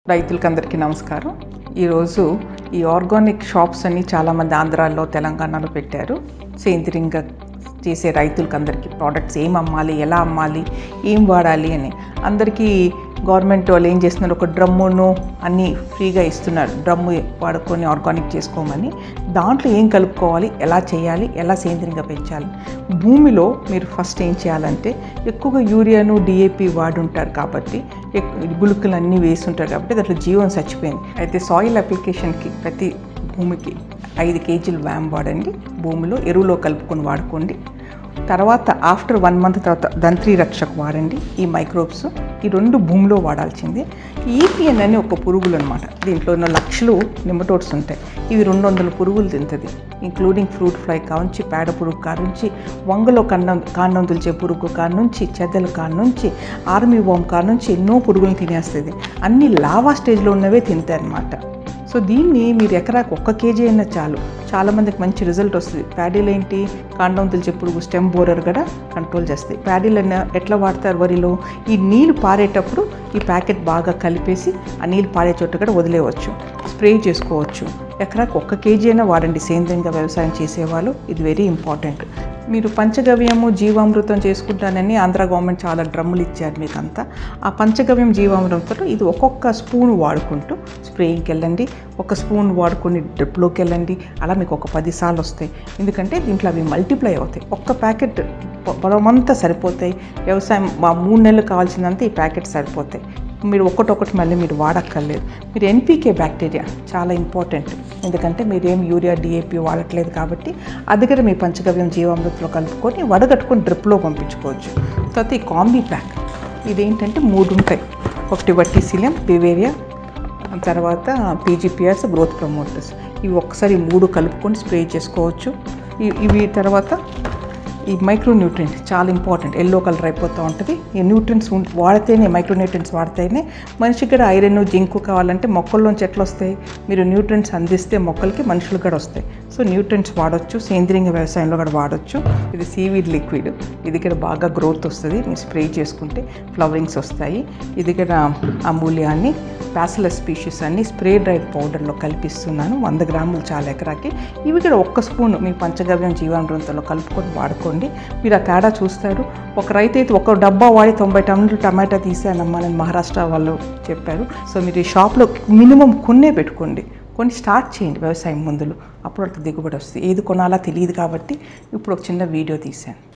రైతులకి అందరికీ నమస్కారం ఈరోజు ఈ ఆర్గానిక్ షాప్స్ అన్ని చాలామంది ఆంధ్రాలో తెలంగాణలో పెట్టారు సేంద్రియంగా చేసే రైతులకి అందరికీ ప్రోడక్ట్స్ ఏం అమ్మాలి ఎలా అమ్మాలి ఏం వాడాలి అని అందరికీ గవర్నమెంట్ వాళ్ళు ఏం చేస్తున్నారు ఒక డ్రమ్మును అన్నీ ఫ్రీగా ఇస్తున్నారు డ్రమ్ము వాడుకొని ఆర్గానిక్ చేసుకోమని దాంట్లో ఏం కలుపుకోవాలి ఎలా చేయాలి ఎలా సేంద్రియంగా పెంచాలి భూమిలో మీరు ఫస్ట్ ఏం చేయాలంటే ఎక్కువగా యూరియాను డిఏపి వాడుంటారు కాబట్టి ఎక్- గుళికలు అన్నీ వేసి ఉంటారు కాబట్టి దాంట్లో జీవం చచ్చిపోయింది అయితే సాయిల్ అప్లికేషన్కి ప్రతి భూమికి ఐదు కేజీలు వ్యామ్ వాడండి భూమిలో ఎరువులో కలుపుకొని వాడుకోండి తర్వాత ఆఫ్టర్ వన్ మంత్ తర్వాత దంత్రి రక్షకు వాడండి ఈ మైక్రోబ్స్ ఈ రెండు భూమిలో వాడాల్సింది ఈపిఎన్ అని ఒక పురుగులు అనమాట దీంట్లో ఉన్న లక్షలు నిమ్మటోడ్స్ ఉంటాయి ఇవి రెండు వందల పురుగులు తింటుంది ఇంక్లూడింగ్ ఫ్రూట్ ఫ్లై కానుంచి పేడ పురుగు కానుంచి వంగలో కన్నం కాండం తులిచే పురుగు కానుంచి చెద్దల కానుంచి ఆర్మీ వామ్ కానుంచి ఎన్నో పురుగులను తినేస్తుంది అన్ని లావా స్టేజ్లో ఉన్నవే తింటాయి అన్నమాట సో దీన్ని మీరు ఎకరాకు ఒక్క కేజీ అయినా చాలు చాలామందికి మంచి రిజల్ట్ వస్తుంది ప్యాడీలు ఏంటి కాండం తులిచే పురుగు స్టెమ్ బోరర్ కూడా కంట్రోల్ చేస్తాయి ప్యాడీలు అన్న ఎట్లా వాడతారు వరిలో ఈ నీళ్ళు పారేటప్పుడు ఈ ప్యాకెట్ బాగా కలిపేసి ఆ నీళ్ళు పారే చోట కూడా వదిలేయవచ్చు స్ప్రే చేసుకోవచ్చు ఎకరాకు ఒక్క కేజీ అయినా వాడండి సేంద్రియంగా వ్యవసాయం చేసేవాళ్ళు ఇది వెరీ ఇంపార్టెంట్ మీరు పంచగవ్యము జీవామృతం చేసుకుంటానని ఆంధ్ర గవర్నమెంట్ చాలా డ్రమ్ములు ఇచ్చారు మీకు అంతా ఆ పంచగవ్యం జీవామృతంతో ఇది ఒక్కొక్క స్పూన్ వాడుకుంటూ స్ప్రేయింగ్కి వెళ్ళండి ఒక స్పూన్ వాడుకొని డ్రిప్లోకి వెళ్ళండి అలా మీకు ఒక పది సార్లు వస్తాయి ఎందుకంటే దీంట్లో అవి మల్టిప్లై అవుతాయి ఒక్క ప్యాకెట్ పొ- పొలమంతా సరిపోతాయి వ్యవసాయం మా మూడు నెలలు కావాల్సిందంతా ఈ ప్యాకెట్ సరిపోతాయి మీరు ఒక్కటొక్కటి మళ్ళీ మీరు వాడక్కర్లేదు మీరు ఎన్పీకే బ్యాక్టీరియా చాలా ఇంపార్టెంట్ ఎందుకంటే మీరేం యూరియా డిఏపి వాడట్లేదు కాబట్టి అది కూడా మీ పంచగవ్యం జీవామృతంలో కలుపుకొని వడగట్టుకొని డ్రిప్లో పంపించుకోవచ్చు తర్వాత ఈ కాంబీ ప్యాక్ ఇదేంటంటే మూడు ఉంటాయి ఒకటి వట్టిసిలియం బివేరియా తర్వాత పీజీపీఆర్స్ గ్రోత్ ప్రమోటర్స్ ఇవి ఒకసారి ఈ మూడు కలుపుకొని స్ప్రే చేసుకోవచ్చు ఇ- ఇవి తర్వాత ఈ మైక్రో న్యూట్రియంట్ చాలా ఇంపార్టెంట్ ఎల్లో కలర్ అయిపోతూ ఉంటుంది ఈ న్యూట్రియంట్స్ ఉం- వాడితేనే మైక్రో న్యూట్రియంట్స్ వాడితేనే మనిషికి కూడా ఐరన్ జింకు కావాలంటే మొక్కల్లోంచి ఎట్లా వస్తాయి మీరు న్యూట్రియంట్స్ అందిస్తే మొక్కలకి మనుషులకు కూడా వస్తాయి సో న్యూట్రియంట్స్ వాడొచ్చు సేంద్రియంగా వ్యవసాయంలో కూడా వాడొచ్చు ఇది సీవీడ్ లిక్విడ్ ఇది కూడా బాగా గ్రోత్ వస్తుంది మీరు స్ప్రే చేసుకుంటే ఫ్లవరింగ్స్ వస్తాయి ఇది కూడా అమూల్యాన్ని ప్యాసిలస్ స్పీషీస్ అన్ని స్ప్రే డ్రైడ్ పౌడర్లో కల్పిస్తున్నాను వంద గ్రాములు చాలా ఎకరాకి ఇవి కూడా ఒక్క స్పూన్ మీ పంచగవ్యం జీవామృతంలో కలుపుకొని వాడుకోండి మీరు ఆ తేడా చూస్తారు ఒక రైతు అయితే ఒక డబ్బా వాడి తొంభై టన్నులు టమాటా తీసానమ్మా అని మహారాష్ట్ర వాళ్ళు చెప్పారు సో మీరు ఈ షాప్లో మినిమం కొన్నే పెట్టుకోండి కొన్ని స్టార్ట్ చేయండి వ్యవసాయం ముందులు అప్పుడు వాళ్ళకి దిగుబడి వస్తుంది ఏది కొనాలా తెలియదు కాబట్టి ఇప్పుడు ఒక చిన్న వీడియో తీశాను